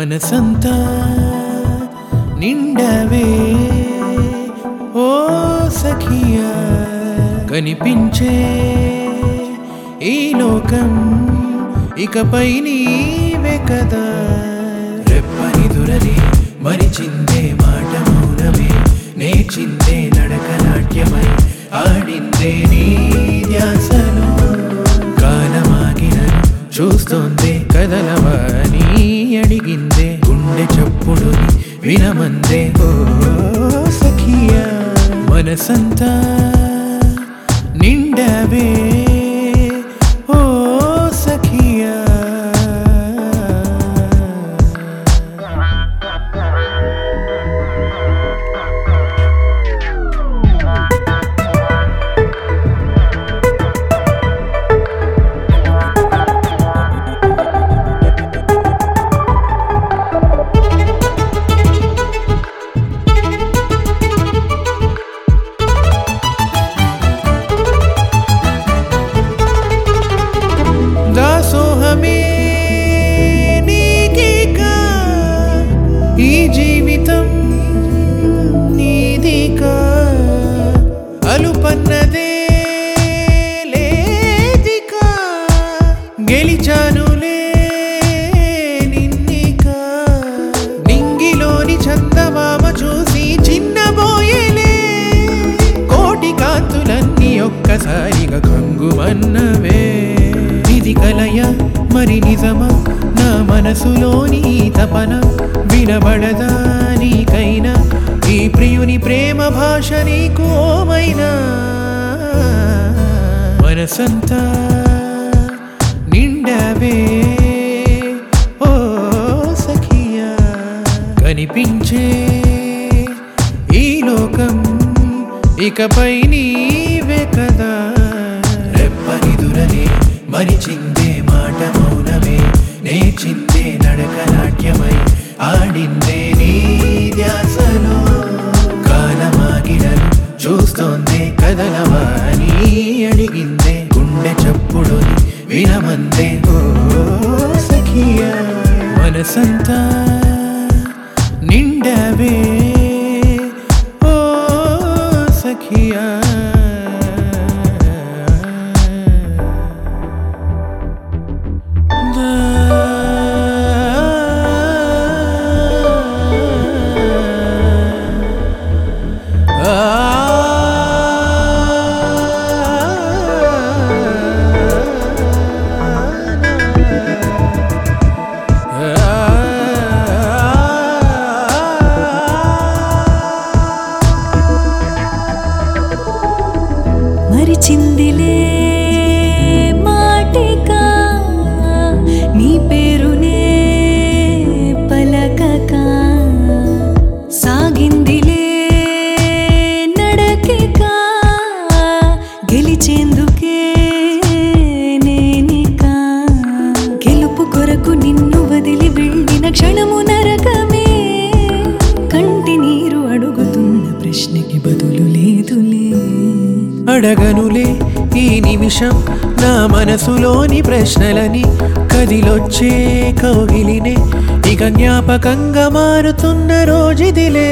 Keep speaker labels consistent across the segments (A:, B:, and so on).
A: మనసంతా నిండవే ఓ సఖియా కనిపించే ఈ లోకం ఇకపై నీవే కదా రెప్పనిదురని మరిచిందే మాట మౌనమే నేర్చిందే నడక నాట్యమై ఆడిందే నీ ధ్యాసలో కాలమాగినను చూస్తోందే కదలవని అడిగిందే గుండె చప్పుడుని వినమందే ఓ సఖియా మనసంతా నిండవే ఓ సఖియా దాసోహమే నీకికా ఈ జీవితం నీదికా అలుపన్నదే లేదికా గెలిచానులే నిన్నికా నింగిలోని చందమామ చూసి చిన్నబోయేలే కోటి కాంతులన్నీ ఒక్కసారిగా కంగుమన్నవే ఇది కలయ మరి నిజమా నా మనసులోని ఈ తపన వినబడదా నీకైనా ఈ ప్రియుని ప్రేమ భాష నీకు ఓమైనా మనసంతా నిండవే ఓ సఖియా కనిపించే ఈ లోకం ఇకపై నీవే కదా రెప్పనిదురనే మరిచిందే మాట మౌనమే నేర్చిందే నడక నాట్యమై ఆడిందే నీ ధ్యాసలో కాలమాగినను చూస్తోందే కదలవా అని అడిగిందే గుండె చప్పుడుని వినమందే ఓ సఖియా మనసంతా నిండవే ఓ సఖియా
B: మరిచిందిలే మాటికా నీ పేరునే పలకక సాగిందిలే నడకిక గెలిచేందుకే నేనిక గెలుపు కొరకు నిన్ను వదిలి వెళ్ళిన క్షణము నరకమే కంటి నీరు అడుగుతున్న ప్రశ్నకి బదులు లేదులే
A: అడగనులే ఈ నిమిషం నా మనసులోని ప్రశ్నలని కదిలొచ్చే కౌగిలినే ఇక జ్ఞాపకంగా మారుతున్న రోజుదిలే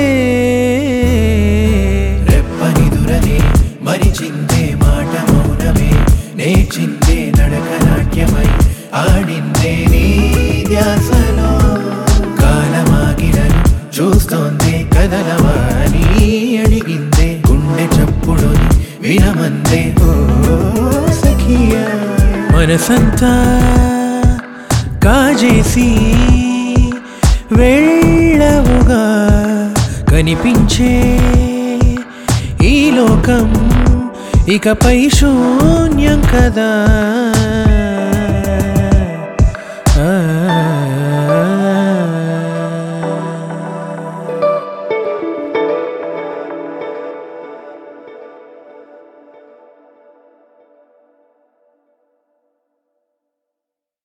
A: రెప్పనిదురనే మరిచిందే మాట మౌనమే నేర్చిందే నడక నాట్యమై ఆడిందే నీ ధ్యాసలో కాలమాగినను చూస్తోందే కదలవా అని అడిగిందే గుండె చప్పుడుని వినమందే ఓ సఖియా మనసంతా కాజేసి వెళ్ళవుగా కనిపించే ఈ లోకం ఇకపై శూన్యం కదా